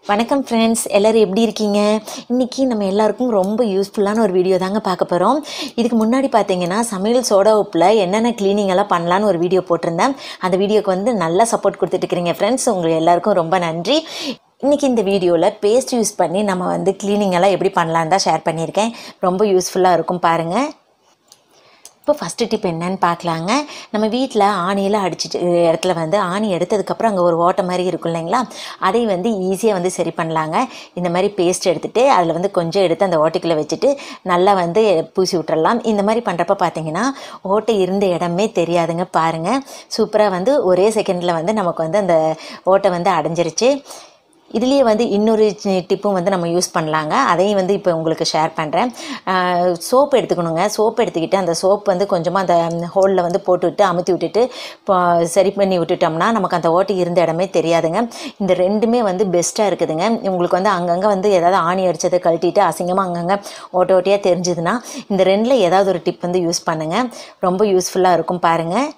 வணக்கம் ஃப்ரெண்ட்ஸ் எல்லோரும் எப்படி இருக்கீங்க இன்றைக்கி நம்ம எல்லாருக்கும் ரொம்ப யூஸ்ஃபுல்லான ஒரு வீடியோ தாங்க பார்க்க போகிறோம் இதுக்கு முன்னாடி பார்த்தீங்கன்னா சமையல் சோடா உப்பில் என்னென்ன க்ளீனிங் எல்லாம் பண்ணலான்னு ஒரு வீடியோ போட்டிருந்தேன் அந்த வீடியோக்கு வந்து நல்லா சப்போர்ட் கொடுத்துட்டு இருக்கிறீங்க ஃப்ரெண்ட்ஸ் உங்களுக்கு எல்லாருக்கும் ரொம்ப நன்றி இன்றைக்கி இந்த வீடியோவில் பேஸ்ட் யூஸ் பண்ணி நம்ம வந்து க்ளீனிங் எல்லாம் எப்படி பண்ணலான்னு தான் ஷேர் பண்ணியிருக்கேன் ரொம்ப யூஸ்ஃபுல்லாக இருக்கும் பாருங்கள் இப்போ ஃபஸ்ட்டு டிப் என்னன்னு பார்க்கலாங்க நம்ம வீட்டில் ஆணியெல்லாம் அடிச்சிட்டு இடத்துல வந்து ஆணி எடுத்ததுக்கப்புறம் அங்கே ஒரு ஓட்டை மாதிரி இருக்கும் இல்லைங்களா அதை வந்து ஈஸியாக வந்து சரி பண்ணலாங்க இந்த மாதிரி பேஸ்ட் எடுத்துகிட்டு அதில் வந்து கொஞ்சம் எடுத்து அந்த ஓட்டைக்குள்ளே வச்சுட்டு நல்லா வந்து பூசி விட்டுறலாம் இந்த மாதிரி பண்ணுறப்ப பார்த்தீங்கன்னா ஓட்டை இருந்த இடமே தெரியாதுங்க பாருங்கள் சூப்பராக வந்து ஒரே செகண்டில் வந்து நமக்கு வந்து அந்த ஓட்டை வந்து அடைஞ்சிருச்சு இதுலேயே வந்து இன்னொரு டிப்பும் வந்து நம்ம யூஸ் பண்ணலாங்க அதையும் வந்து இப்போ உங்களுக்கு ஷேர் பண்ணுறேன் சோப் எடுத்துக்கணுங்க சோப் எடுத்துக்கிட்டு அந்த சோப் வந்து கொஞ்சமாக அந்த ஹோலில் வந்து போட்டு விட்டு அமுத்தி விட்டுட்டு இப்போ சரி பண்ணி விட்டுட்டோம்னா நமக்கு அந்த ஓட்டை இருந்த இடமே தெரியாதுங்க இந்த ரெண்டுமே வந்து பெஸ்ட்டாக இருக்குதுங்க உங்களுக்கு வந்து அங்கங்கே வந்து ஏதாவது ஆணி அடித்ததை கழட்டிட்டு அசிங்கமாக அங்கங்கே ஓட்ட ஓட்டையாக தெரிஞ்சுதுன்னா இந்த ரெண்டில் ஏதாவது ஒரு டிப் வந்து யூஸ் பண்ணுங்கள் ரொம்ப யூஸ்ஃபுல்லாக இருக்கும் பாருங்கள்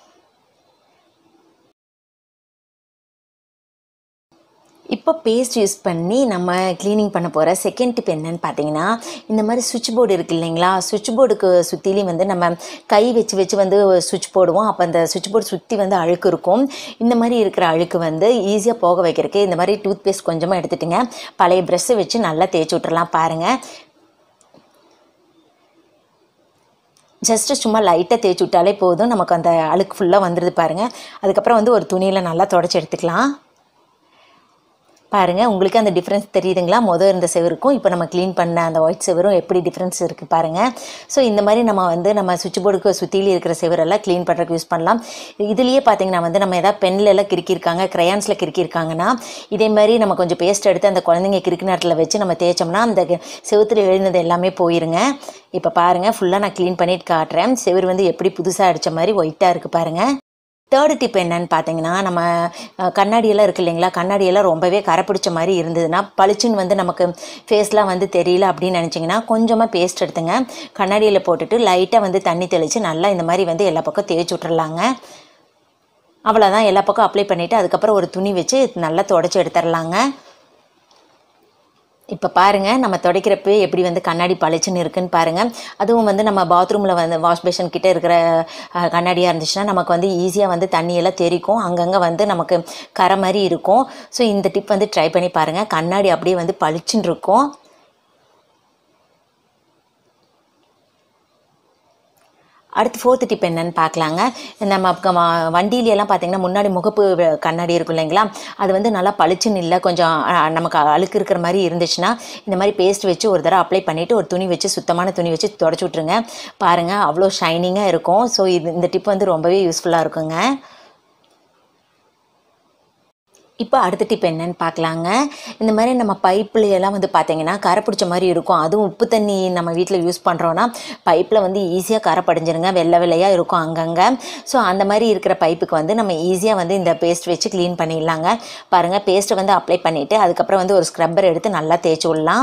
இப்போ பேஸ்ட் யூஸ் பண்ணி நம்ம க்ளீனிங் பண்ண போகிற செகண்ட் டிப் என்னன்னு பார்த்தீங்கன்னா இந்த மாதிரி சுவிட்ச் போர்டு இருக்குது இல்லைங்களா சுவிட்ச் போர்டுக்கு சுற்றிலையும் வந்து நம்ம கை வச்சு வச்சு வந்து சுவிட்ச் போடுவோம் அப்போ அந்த சுவிட்ச் போர்டு சுற்றி வந்து அழுக்கு இருக்கும் இந்த மாதிரி இருக்கிற அழுக்கு வந்து ஈஸியாக போக வைக்கிறதுக்கு இந்த மாதிரி டூத் பேஸ்ட் கொஞ்சமாக எடுத்துட்டுங்க பழைய ப்ரெஷ்ஷை வச்சு நல்லா தேய்ச்சி விட்டுறலாம் பாருங்கள் ஜஸ்ட்டு சும்மா லைட்டாக தேய்ச்சி விட்டாலே போதும் நமக்கு அந்த அழுக்கு ஃபுல்லாக வந்துடுது பாருங்கள் அதுக்கப்புறம் வந்து ஒரு துணியில் நல்லா தொடச்சி எடுத்துக்கலாம் பாருங்கள் உங்களுக்கு அந்த டிஃப்ரென்ஸ் தெரியுதுங்களா மொதல் இருந்த செவருக்கும் இப்போ நம்ம க்ளீன் பண்ண அந்த ஒயிட் செவரும் எப்படி டிஃப்ரென்ஸ் இருக்குது பாருங்கள் ஸோ இந்த மாதிரி நம்ம வந்து நம்ம சுவிட்ச் போர்டுக்கு சுற்றிலும் இருக்கிற செவரெல்லாம் க்ளீன் பண்ணுறதுக்கு யூஸ் பண்ணலாம் இதுலேயே பார்த்தீங்கன்னா வந்து நம்ம எதாவது பென்னில் எல்லாம் கிறுக்கியிருக்காங்க க்ரையான்ஸில் கிறுக்கியிருக்காங்கன்னா இதே மாதிரி நம்ம கொஞ்சம் பேஸ்ட் எடுத்து அந்த குழந்தைங்க கிறுக்கு நேரத்தில் வச்சு நம்ம தேய்ச்சோம்னா அந்த செவத்தில் எழுந்தது எல்லாமே போயிருங்க இப்போ பாருங்கள் ஃபுல்லாக நான் க்ளீன் பண்ணிட்டு காட்டுறேன் செவர் வந்து எப்படி புதுசாக அடித்த மாதிரி ஒயிட்டாக இருக்குது பாருங்கள் தேர்டு டிப் என்னன்னு பார்த்தீங்கன்னா நம்ம கண்ணாடியெல்லாம் இருக்கு இல்லைங்களா கண்ணாடியெல்லாம் ரொம்பவே கரை பிடிச்ச மாதிரி இருந்ததுன்னா பளிச்சுன்னு வந்து நமக்கு ஃபேஸ்லாம் வந்து தெரியல அப்படின்னு நினச்சிங்கன்னா கொஞ்சமாக பேஸ்ட் எடுத்துங்க கண்ணாடியில் போட்டுட்டு லைட்டாக வந்து தண்ணி தெளித்து நல்லா இந்த மாதிரி வந்து எல்லா பக்கம் தேய்ச்சி விட்றலாங்க அவ்வளோதான் எல்லா பக்கம் அப்ளை பண்ணிவிட்டு அதுக்கப்புறம் ஒரு துணி வச்சு நல்லா தொடச்சி எடுத்துடலாங்க இப்போ பாருங்கள் நம்ம துடைக்கிறப்ப எப்படி வந்து கண்ணாடி பளிச்சுன்னு இருக்குன்னு பாருங்கள் அதுவும் வந்து நம்ம பாத்ரூமில் வந்து வாஷ் பேஷன் கிட்டே இருக்கிற கண்ணாடியாக இருந்துச்சுன்னா நமக்கு வந்து ஈஸியாக வந்து தண்ணியெல்லாம் தெரிக்கும் அங்கங்கே வந்து நமக்கு கரை மாதிரி இருக்கும் ஸோ இந்த டிப் வந்து ட்ரை பண்ணி பாருங்கள் கண்ணாடி அப்படியே வந்து பளிச்சுன்னு இருக்கும் அடுத்து ஃபோர்த்து டிப் என்னன்னு பார்க்கலாங்க நம்ம வண்டியிலெல்லாம் பார்த்தீங்கன்னா முன்னாடி முகப்பு கண்ணாடி இருக்கும் இல்லைங்களா அது வந்து நல்லா பளிச்சுன்னு இல்லை கொஞ்சம் நமக்கு அழுக்கு இருக்கிற மாதிரி இருந்துச்சுன்னா இந்த மாதிரி பேஸ்ட் வச்சு ஒரு தடவை அப்ளை பண்ணிவிட்டு ஒரு துணி வச்சு சுத்தமான துணி வச்சு தொடச்சி விட்ருங்க பாருங்கள் அவ்வளோ ஷைனிங்காக இருக்கும் ஸோ இது இந்த டிப் வந்து ரொம்பவே யூஸ்ஃபுல்லாக இருக்குங்க இப்போ அடுத்த டிப் என்னன்னு பார்க்கலாங்க இந்த மாதிரி நம்ம பைப்பில் எல்லாம் வந்து பார்த்தீங்கன்னா கரை பிடிச்ச மாதிரி இருக்கும் அதுவும் உப்பு தண்ணி நம்ம வீட்டில் யூஸ் பண்ணுறோன்னா பைப்பில் வந்து ஈஸியாக கரை படிஞ்சிருங்க வெள்ளை வெள்ளையாக இருக்கும் அங்கங்கே ஸோ அந்த மாதிரி இருக்கிற பைப்புக்கு வந்து நம்ம ஈஸியாக வந்து இந்த பேஸ்ட் வச்சு க்ளீன் பண்ணிடலாங்க பாருங்கள் பேஸ்ட்டை வந்து அப்ளை பண்ணிவிட்டு அதுக்கப்புறம் வந்து ஒரு ஸ்க்ரப்பர் எடுத்து நல்லா தேய்ச்சி விடலாம்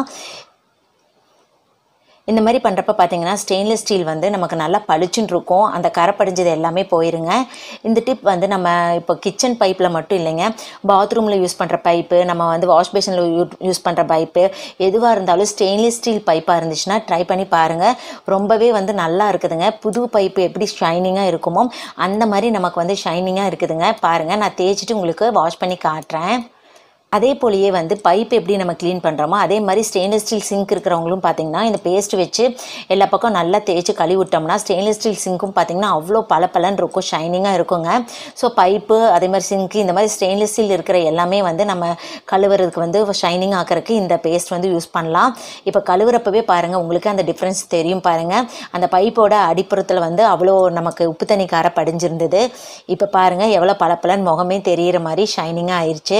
இந்த மாதிரி பண்ணுறப்ப பார்த்தீங்கன்னா ஸ்டெயின்லெஸ் ஸ்டீல் வந்து நமக்கு நல்லா பளிச்சுன்னு இருக்கும் அந்த கரை படிஞ்சது எல்லாமே போயிருங்க இந்த டிப் வந்து நம்ம இப்போ கிச்சன் பைப்பில் மட்டும் இல்லைங்க பாத்ரூமில் யூஸ் பண்ணுற பைப்பு நம்ம வந்து வாஷ் பேஷனில் யூஸ் பண்ணுற பைப்பு எதுவாக இருந்தாலும் ஸ்டெயின்லெஸ் ஸ்டீல் பைப்பாக இருந்துச்சுன்னா ட்ரை பண்ணி பாருங்கள் ரொம்பவே வந்து நல்லா இருக்குதுங்க புது பைப்பு எப்படி ஷைனிங்காக இருக்குமோ அந்த மாதிரி நமக்கு வந்து ஷைனிங்காக இருக்குதுங்க பாருங்கள் நான் தேய்ச்சிட்டு உங்களுக்கு வாஷ் பண்ணி காட்டுறேன் அதே போலயே வந்து பைப் எப்படி நம்ம க்ளீன் பண்ணுறோமோ அதே மாதிரி ஸ்டெயின்லெஸ் ஸ்டீல் சிங்க் இருக்கிறவங்களும் பார்த்தீங்கன்னா இந்த பேஸ்ட் வச்சு எல்லா பக்கம் நல்லா தேய்ச்சி கழுவி விட்டோம்னா ஸ்டெயின்லெஸ் ஸ்டீல் சிங்க்கும் பார்த்தீங்கன்னா அவ்வளோ பல பலன் இருக்கும் ஷைனிங்காக இருக்குங்க ஸோ பைப்பு அதே மாதிரி சிங்க்கு இந்த மாதிரி ஸ்டெயின்லெஸ் ஸ்டீல் இருக்கிற எல்லாமே வந்து நம்ம கழுவுறதுக்கு வந்து ஷைனிங் ஆக்கிறதுக்கு இந்த பேஸ்ட் வந்து யூஸ் பண்ணலாம் இப்போ கழுவுறப்பவே பாருங்கள் உங்களுக்கு அந்த டிஃப்ரென்ஸ் தெரியும் பாருங்கள் அந்த பைப்போட அடிப்புறத்தில் வந்து அவ்வளோ நமக்கு உப்பு தண்ணி கார படிஞ்சிருந்தது இப்போ பாருங்கள் எவ்வளோ பல பலன் முகமே தெரிகிற மாதிரி ஷைனிங்காக ஆயிடுச்சு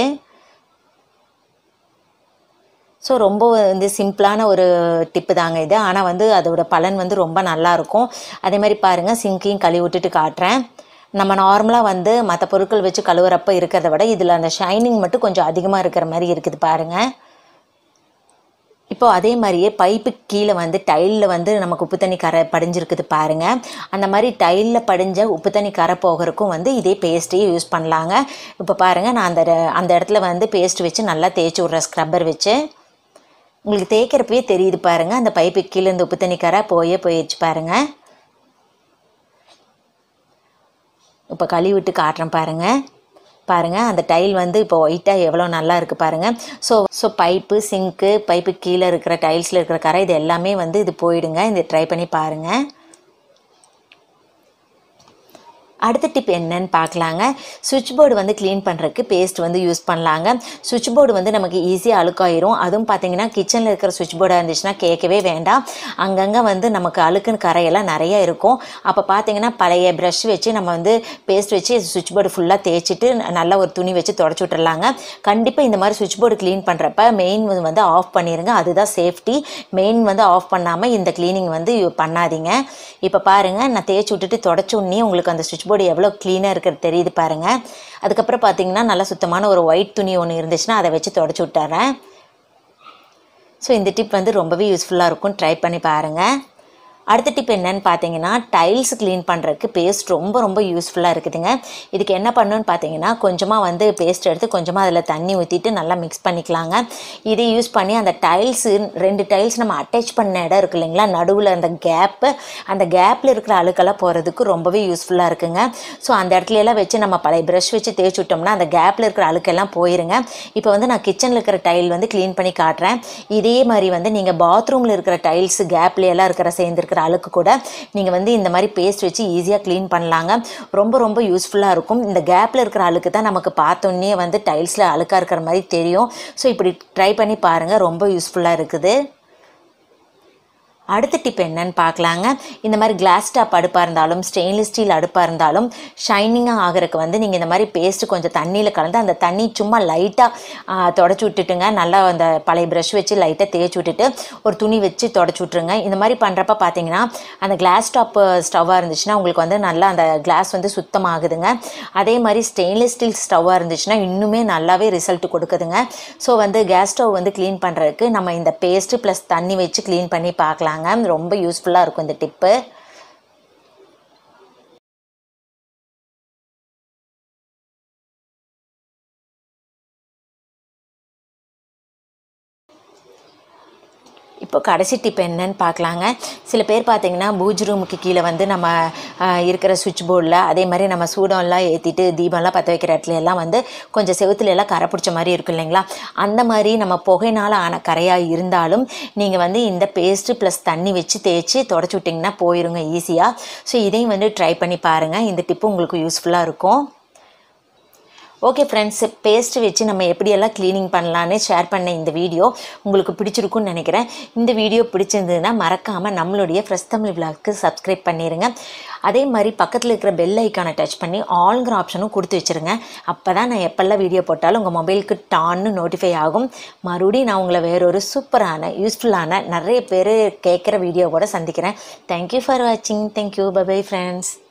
ஸோ ரொம்ப வந்து சிம்பிளான ஒரு டிப்பு தாங்க இது ஆனால் வந்து அதோட பலன் வந்து ரொம்ப நல்லாயிருக்கும் அதே மாதிரி பாருங்கள் சிங்கையும் கழுவி விட்டுட்டு காட்டுறேன் நம்ம நார்மலாக வந்து மற்ற பொருட்கள் வச்சு கழுவுறப்ப இருக்கிறத விட இதில் அந்த ஷைனிங் மட்டும் கொஞ்சம் அதிகமாக இருக்கிற மாதிரி இருக்குது பாருங்கள் இப்போ அதே மாதிரியே பைப்புக்கு கீழே வந்து டைலில் வந்து நமக்கு உப்பு தண்ணி கரை படிஞ்சிருக்குது பாருங்கள் அந்த மாதிரி டைலில் படிஞ்ச உப்பு தண்ணி கரை போகிறதுக்கும் வந்து இதே பேஸ்ட்டையே யூஸ் பண்ணலாங்க இப்போ பாருங்கள் நான் அந்த அந்த இடத்துல வந்து பேஸ்ட் வச்சு நல்லா தேய்ச்சி விட்றேன் ஸ்க்ரப்பர் வச்சு உங்களுக்கு தேய்க்கிறப்பவே தெரியுது பாருங்கள் அந்த பைப்புக்கு கீழே இந்த உப்பு தண்ணி கரை போயே போயிடுச்சு பாருங்கள் இப்போ கழுவி விட்டு காட்டுறேன் பாருங்கள் பாருங்கள் அந்த டைல் வந்து இப்போ ஒயிட்டாக எவ்வளோ நல்லா இருக்குது பாருங்கள் so so pipe sink pipe கீழே இருக்கிற டைல்ஸில் இருக்கிற கரை இது எல்லாமே வந்து இது போயிடுங்க இந்த ட்ரை பண்ணி பாருங்கள் அடுத்த டிப் என்னன்னு பார்க்கலாங்க சுவிட்ச் போர்டு வந்து க்ளீன் பண்ணுறதுக்கு பேஸ்ட் வந்து யூஸ் பண்ணலாங்க சுவிட்ச் போர்டு வந்து நமக்கு ஈஸியாக அழுக்காயிரும் அதுவும் பார்த்தீங்கன்னா கிச்சனில் இருக்கிற சுவிட்ச் போர்டாக இருந்துச்சுன்னா கேட்கவே வேண்டாம் அங்கங்கே வந்து நமக்கு அழுக்குன்னு கரையெல்லாம் நிறைய இருக்கும் அப்போ பார்த்தீங்கன்னா பழைய ப்ரஷ் வச்சு நம்ம வந்து பேஸ்ட் வச்சு சுவிட்ச் போர்டு ஃபுல்லாக தேய்ச்சிட்டு நல்லா ஒரு துணி வச்சு தொடச்சி விட்டுறலாங்க கண்டிப்பாக இந்த மாதிரி சுவிட்ச் போர்டு க்ளீன் பண்ணுறப்ப மெயின் வந்து ஆஃப் பண்ணிடுங்க அதுதான் சேஃப்டி மெயின் வந்து ஆஃப் பண்ணாமல் இந்த க்ளீனிங் வந்து பண்ணாதீங்க இப்போ பாருங்கள் நான் தேய்ச்சி விட்டுட்டு தொடச்சி உடனே உங்களுக்கு அந்த சுவிட்ச் போர்டு எவ்வளோ க்ளீனாக இருக்கிறது தெரியுது பாருங்கள் அதுக்கப்புறம் பார்த்தீங்கன்னா நல்லா சுத்தமான ஒரு ஒயிட் துணி ஒன்று இருந்துச்சுன்னா அதை வச்சு தொடச்சி விட்டுறேன் ஸோ இந்த டிப் வந்து ரொம்பவே யூஸ்ஃபுல்லாக இருக்கும் ட்ரை பண்ணி பாருங்கள் அடுத்த டிப் என்னன்னு பார்த்தீங்கன்னா டைல்ஸ் க்ளீன் பண்ணுறதுக்கு பேஸ்ட் ரொம்ப ரொம்ப யூஸ்ஃபுல்லாக இருக்குதுங்க இதுக்கு என்ன பண்ணணும்னு பார்த்தீங்கன்னா கொஞ்சமாக வந்து பேஸ்ட் எடுத்து கொஞ்சமாக அதில் தண்ணி ஊற்றிட்டு நல்லா மிக்ஸ் பண்ணிக்கலாங்க இதை யூஸ் பண்ணி அந்த டைல்ஸு ரெண்டு டைல்ஸ் நம்ம அட்டாச் பண்ண இடம் இருக்கு இல்லைங்களா நடுவில் அந்த கேப்பு அந்த கேப்பில் இருக்கிற அழுக்கெல்லாம் போகிறதுக்கு ரொம்பவே யூஸ்ஃபுல்லாக இருக்குங்க ஸோ அந்த இடத்துல எல்லாம் வச்சு நம்ம பழைய ப்ரஷ் வச்சு தேய்ச்சி விட்டோம்னா அந்த கேப்பில் இருக்கிற அழுக்கெல்லாம் போயிருங்க இப்போ வந்து நான் கிச்சனில் இருக்கிற டைல் வந்து க்ளீன் பண்ணி காட்டுறேன் இதே மாதிரி வந்து நீங்கள் பாத்ரூமில் இருக்கிற டைல்ஸ் கேப்ல எல்லாம் இருக்கிற சேர்ந்துருக்கிற இருக்கிற அழுக்கு கூட நீங்கள் வந்து இந்த மாதிரி பேஸ்ட் வச்சு ஈஸியாக க்ளீன் பண்ணலாங்க ரொம்ப ரொம்ப யூஸ்ஃபுல்லாக இருக்கும் இந்த கேப்பில் இருக்கிற அழுக்கு தான் நமக்கு பார்த்தோன்னே வந்து டைல்ஸில் அழுக்காக இருக்கிற மாதிரி தெரியும் ஸோ இப்படி ட்ரை பண்ணி பாருங்கள் ரொம்ப யூஸ்ஃபுல்லாக இருக்குது அடுத்த டிப் என்னன்னு பார்க்கலாங்க இந்த மாதிரி கிளாஸ் டாப் அடுப்பாக இருந்தாலும் ஸ்டெயின்லெஸ் ஸ்டீல் அடுப்பாக இருந்தாலும் ஷைனிங்காக ஆகிறதுக்கு வந்து நீங்கள் இந்த மாதிரி பேஸ்ட்டு கொஞ்சம் தண்ணியில் கலந்து அந்த தண்ணி சும்மா லைட்டாக தொடச்சி விட்டுட்டுங்க நல்லா அந்த பழைய ப்ரஷ் வச்சு லைட்டாக தேய்ச்சி விட்டுட்டு ஒரு துணி வச்சு தொடச்சி விட்ருங்க இந்த மாதிரி பண்ணுறப்ப பார்த்தீங்கன்னா அந்த கிளாஸ் டாப் ஸ்டவ்வாக இருந்துச்சுன்னா உங்களுக்கு வந்து நல்லா அந்த கிளாஸ் வந்து சுத்தமாகுதுங்க அதே மாதிரி ஸ்டெயின்லெஸ் ஸ்டீல் ஸ்டவ்வாக இருந்துச்சுன்னா இன்னுமே நல்லாவே ரிசல்ட் கொடுக்குதுங்க ஸோ வந்து கேஸ் ஸ்டவ் வந்து க்ளீன் பண்ணுறதுக்கு நம்ம இந்த பேஸ்ட்டு ப்ளஸ் தண்ணி வச்சு க்ளீன் பண்ணி பார்க்கலாம் பார்க்கலாங்க ரொம்ப யூஸ்ஃபுல்லாக இருக்கும் இந்த டிப்பு இப்போ கடைசி டிப் என்னன்னு பார்க்கலாங்க சில பேர் பார்த்தீங்கன்னா பூஜ் ரூமுக்கு கீழே வந்து நம்ம ஆஹ், இருக்கிற சுவிட்ச் போர்டில் அதே மாதிரி நம்ம சூடம்லாம் ஏற்றிட்டு தீபம்லாம் பற்ற வைக்கிற இடத்துல எல்லாம் வந்து கொஞ்சம் செவுத்துல எல்லாம் கரை பிடிச்ச மாதிரி இருக்கும் இல்லைங்களா அந்த மாதிரி நம்ம புகையினால் ஆன கரையாக இருந்தாலும் நீங்கள் வந்து இந்த பேஸ்ட்டு ப்ளஸ் தண்ணி வச்சு தேய்ச்சி தொடச்சி விட்டிங்கன்னா போயிருங்க ஈஸியாக ஸோ இதையும் வந்து ட்ரை பண்ணி பாருங்கள் இந்த டிப்பு உங்களுக்கு யூஸ்ஃபுல்லாக இருக்கும் ஓகே ஃப்ரெண்ட்ஸ் பேஸ்ட் வச்சு நம்ம எப்படியெல்லாம் க்ளீனிங் பண்ணலான்னு ஷேர் பண்ண இந்த வீடியோ உங்களுக்கு பிடிச்சிருக்குன்னு நினைக்கிறேன் இந்த வீடியோ பிடிச்சிருந்ததுன்னா மறக்காமல் நம்மளுடைய ஃப்ரெஷ் தமிழ் விழாவுக்கு சப்ஸ்கிரைப் பண்ணிடுங்க அதே மாதிரி பக்கத்தில் இருக்கிற பெல் ஐக்கானை டச் பண்ணி ஆல்ங்கிற ஆப்ஷனும் கொடுத்து வச்சுருங்க அப்போ தான் நான் எப்பெல்லாம் வீடியோ போட்டாலும் உங்கள் மொபைலுக்கு டான்னு நோட்டிஃபை ஆகும் மறுபடியும் நான் உங்களை வேறொரு சூப்பரான யூஸ்ஃபுல்லான நிறைய பேர் கேட்குற வீடியோ கூட சந்திக்கிறேன் தேங்க்யூ ஃபார் வாட்சிங் தேங்க்யூ பை ஃப்ரெண்ட்ஸ்